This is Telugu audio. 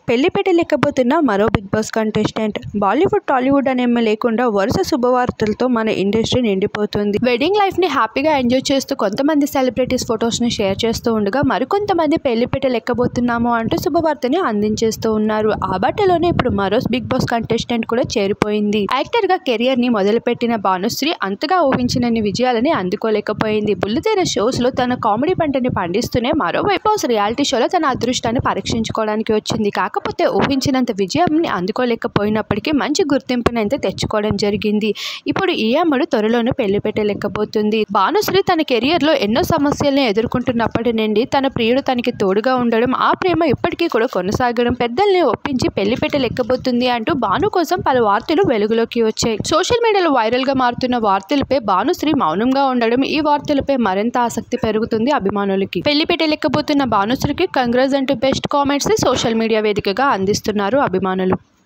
పెళ్లిపేట లెక్కబోతున్న మరో big boss contestant Bollywood Tollywood అనేమి లేకుండా వరుస శుభవార్తలతో మన ఇండస్ట్రీ నిండిపోతుంది వెడ్డింగ్ లైఫ్ ని హ్యాపీగా ఎంజాయ్ చేస్తూ కొంతమంది సెలబ్రిటీస్ ఫొటోస్ ని షేర్ చేస్తూ ఉండగా మరికొంతమంది పెళ్లిపేట లెక్కబోతున్నాము అంటూ శుభవార్తని అందించేస్తూ ఉన్నారు ఆ బట్టలోనే ఇప్పుడు మరో బిగ్ బాస్ కంటెస్టెంట్ కూడా చేరిపోయింది యాక్టర్ గా కెరియర్ ని మొదలుపెట్టిన భానుశ్రీ అంతగా ఊహించినన్ని విజయాలని అందుకోలేకపోయింది బుల్లితెర షోస్ లో తన కామెడీ పంటని పండిస్తూనే మరో బిగ్ బాస్ రియాలిటీ షోలో తన అదృష్టాన్ని పరీక్షించుకోవడానికి వచ్చింది కాకపోతే ఊహించినంత విజయంని అందుకోలేకపోయినప్పటికీ మంచి గుర్తింపునైతే తెచ్చుకోవడం జరిగింది ఇప్పుడు ఈ అమ్మడు త్వరలోనే పెళ్లి పెట్టలేకపోతుంది భానుశ్రీ తన కెరియర్ లో ఎన్నో సమస్యలను ఎదుర్కొంటున్నప్పటి నుండి తన ప్రియుడు తనకి తోడుగా ఉండడం ఆ ప్రేమ ఇప్పటికీ కూడా కొనసాగడం పెద్దల్ని ఒప్పించి పెళ్లి పెట్టలేకపోతుంది అంటూ భాను కోసం పలు వార్తలు వెలుగులోకి వచ్చాయి సోషల్ మీడియాలో వైరల్ గా మారుతున్న వార్తలపై భానుశ్రీ మౌనంగా ఉండడం ఈ వార్తలపై మరింత ఆసక్తి పెరుగుతుంది అభిమానులకి పెళ్లి పెట్టలేకపోతున్న భానుశ్రీకి కంగ్రాజ్ అంటూ బెస్ట్ కామెంట్స్ సోషల్ మీడియా వేదికగా అందిస్తున్నారు అభిమానులు